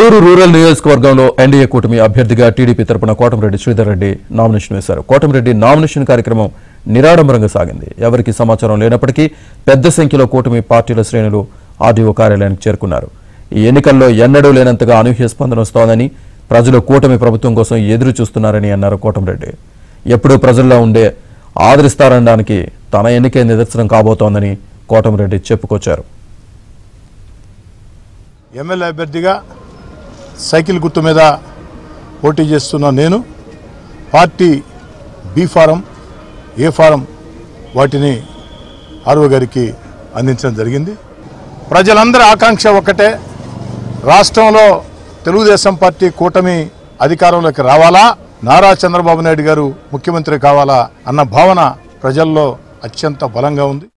Nellore rural నియోజకవర్గంలో NDA కూటమి అభ్యర్థిగా టీడీపీ తరపున కోటమిరెడ్డి శ్రీధర్ రెడ్డి నామినేషన్ వేశారు కోటమిరెడ్డి నామినేషన్ కార్యక్రమం నిరాడంబరంగా సాగింది ఎవరికి సమాచారం లేనప్పటికీ పెద్ద సంఖ్యలో కూటమి పార్టీల శ్రేణులు ఆర్డీఓ కార్యాలయానికి చేరుకున్నారు ఈ ఎన్నికల్లో ఎన్నడూ లేనంతగా అనూహ్య స్పందన వస్తోందని ప్రజలు కూటమి ప్రభుత్వం కోసం ఎదురు చూస్తున్నారని అన్నారు కోటమిరెడ్డి ఎప్పుడూ ప్రజల్లో ఉండే ఆదరిస్తారనడానికి తన ఎన్నికే నిదర్శనం కాబోతోందని కోటమిరెడ్డి చెప్పుకొచ్చారు ఎమ్మెల్యే అభ్యర్థిగా సైకిల్ గుర్తు మీద పోటీ చేస్తున్న నేను party B form A form వాటిని ఆర్ఓ గారికి అందించడం జరిగింది ప్రజలందరి ఆకాంక్ష ఒక్కటే రాష్ట్రంలో తెలుగుదేశం పార్టీ కూటమి అధికారంలోకి రావాలా నారా చంద్రబాబు నాయుడు గారు ముఖ్యమంత్రి కావాలా అన్న భావన ప్రజల్లో అత్యంత బలంగా ఉంది